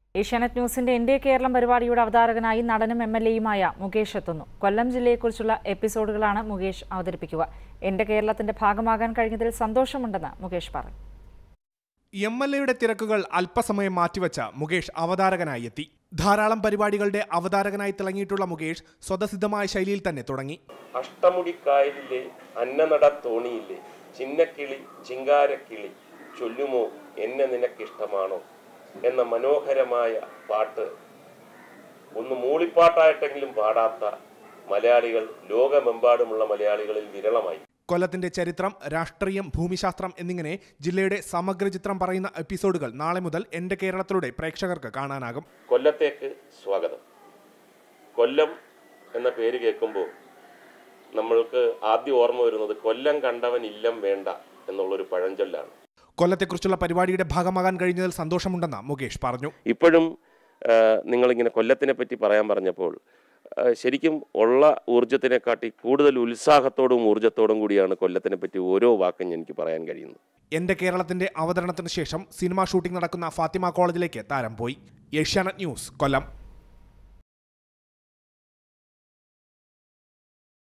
ഏഷ്യാനെറ്റ് ന്യൂസിന്റെ ഇന്ത്യ കേരളം പരിപാടിയുടെ അവതാരകനായി നടനും എം എൽ എയുമായ മുകേഷ് എത്തുന്നു കൊല്ലം ജില്ലയെക്കുറിച്ചുള്ള എപ്പിസോഡുകളാണ് മുകേഷ് അവതരിപ്പിക്കുക എന്റെ കേരളത്തിന്റെ ഭാഗമാകാൻ കഴിഞ്ഞതിൽ സന്തോഷമുണ്ടെന്ന് മുകേഷ് പറഞ്ഞു എം എൽ എയുടെ തിരക്കുകൾ അല്പസമയം മാറ്റിവെച്ച മുകേഷ് അവതാരകനായി എത്തി ധാരാളം പരിപാടികളുടെ അവതാരകനായി തിളങ്ങിയിട്ടുള്ള മുകേഷ് സ്വതസിദ്ധമായ ശൈലിയിൽ തന്നെ തുടങ്ങി അഷ്ടമുടിക്കായലിലെ അന്നനട തോണിയിലെ ചിന്നക്കിളി ചിങ്കാരക്കിളി ചൊല്ലുമോ എന്നെ നിനക്കിഷ്ടമാണോ എന്ന മനോഹരമായ പാട്ട് ഒന്ന് മൂളിപ്പാട്ടായിട്ടെങ്കിലും പാടാത്ത മലയാളികൾ ലോകമെമ്പാടുമുള്ള മലയാളികളിൽ വിരളമായി കൊല്ലത്തിന്റെ ചരിത്രം രാഷ്ട്രീയം ഭൂമിശാസ്ത്രം എന്നിങ്ങനെ ജില്ലയുടെ സമഗ്ര ചിത്രം പറയുന്ന എപ്പിസോഡുകൾ നാളെ മുതൽ എന്റെ കേരളത്തിലൂടെ പ്രേക്ഷകർക്ക് കാണാനാകും കൊല്ലത്തേക്ക് സ്വാഗതം കൊല്ലം എന്ന പേര് കേൾക്കുമ്പോൾ നമ്മൾക്ക് ആദ്യം ഓർമ്മ വരുന്നത് കൊല്ലം കണ്ടവൻ ഇല്ലം വേണ്ട എന്നുള്ളൊരു പഴഞ്ചൊല്ലാണ് കൊല്ലത്തെക്കുറിച്ചുള്ള പരിപാടിയുടെ ഭാഗമാകാൻ കഴിഞ്ഞതിൽ സന്തോഷമുണ്ടെന്ന് മുകേഷ് പറഞ്ഞു ഇപ്പോഴും ആ, നിങ്ങളിങ്ങനെ കൊല്ലത്തിനെ പറ്റി പറയാൻ പറഞ്ഞപ്പോൾ ആ, ശരിക്കും ഉള്ള ഊർജത്തിനെക്കാട്ടി കൂടുതൽ ഉത്സാഹത്തോടും ഊർജത്തോടും കൂടിയാണ് കൊല്ലത്തിനെ പറ്റി ഓരോ വാക്കും എനിക്ക് പറയാൻ കഴിയുന്നത് എന്റെ കേരളത്തിന്റെ അവതരണത്തിന് ശേഷം സിനിമാ ഷൂട്ടിംഗ് നടക്കുന്ന ഫാത്തിമ കോളേജിലേക്ക് താരം പോയി ഏഷ്യാനെറ്റ് ന്യൂസ് കൊല്ലം